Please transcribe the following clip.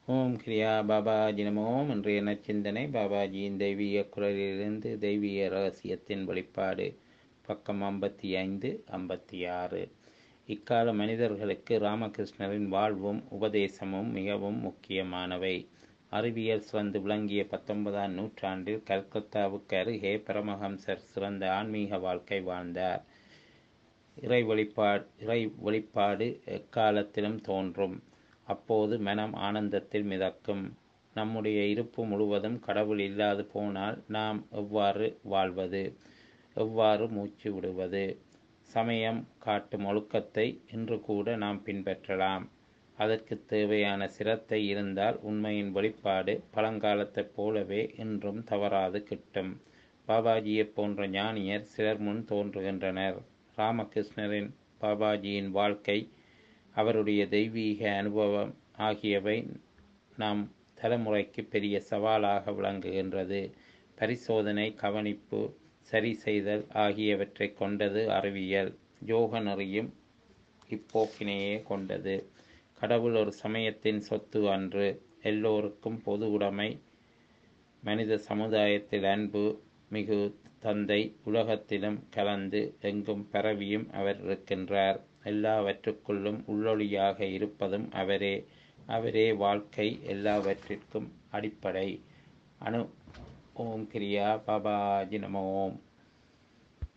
ஓம் கிரியா பாபாஜி நமோம் இன்றைய நச்சிந்தனை பாபாஜியின் தெய்வீக குரலிலிருந்து தெய்வீக ரகசியத்தின் வெளிப்பாடு பக்கம் ஐம்பத்தி ஐந்து ஐம்பத்தி ஆறு இக்கால மனிதர்களுக்கு ராமகிருஷ்ணரின் வாழ்வும் உபதேசமும் மிகவும் முக்கியமானவை அறிவியல் சிறந்து விளங்கிய பத்தொன்பதாம் நூற்றாண்டில் கல்கத்தாவுக்கு அருகே பரமஹம்சர் சிறந்த ஆன்மீக வாழ்க்கை வாழ்ந்தார் இறை வெளிப்பாடு இறை வெளிப்பாடு எக்காலத்திலும் தோன்றும் அப்போது மனம் ஆனந்தத்தில் மிதக்கும் நம்முடைய இருப்பு முழுவதும் கடவுள் இல்லாது போனால் நாம் எவ்வாறு வாழ்வது எவ்வாறு மூச்சு விடுவது சமயம் காட்டும் ஒழுக்கத்தை இன்று கூட நாம் பின்பற்றலாம் அதற்கு தேவையான சிரத்தை இருந்தால் உண்மையின் வெளிப்பாடு பழங்காலத்தைப் போலவே இன்றும் தவறாது கிட்டும் பாபாஜியைப் போன்ற ஞானியர் சிலர் முன் தோன்றுகின்றனர் ராமகிருஷ்ணரின் பாபாஜியின் வாழ்க்கை அவருடைய தெய்வீக அனுபவம் ஆகியவை நாம் தலைமுறைக்கு பெரிய சவாலாக விளங்குகின்றது பரிசோதனை கவனிப்பு சரி செய்தல் ஆகியவற்றை கொண்டது அறிவியல் யோக நெறியும் இப்போக்கினையே கொண்டது கடவுள் ஒரு சமயத்தின் சொத்து அன்று எல்லோருக்கும் பொது உடைமை மனித சமுதாயத்தில் அன்பு மிகு தந்தை உலகத்திலும் கலந்து எங்கும் பரவியும் அவர் இருக்கின்றார் எல்லாவற்றுக்குள்ளும் உள்ளொளியாக இருப்பதும் அவரே அவரே வாழ்க்கை எல்லாவற்றிற்கும் அடிப்படை அணு ஓம் கிரியா பாபாஜி நம ஓம்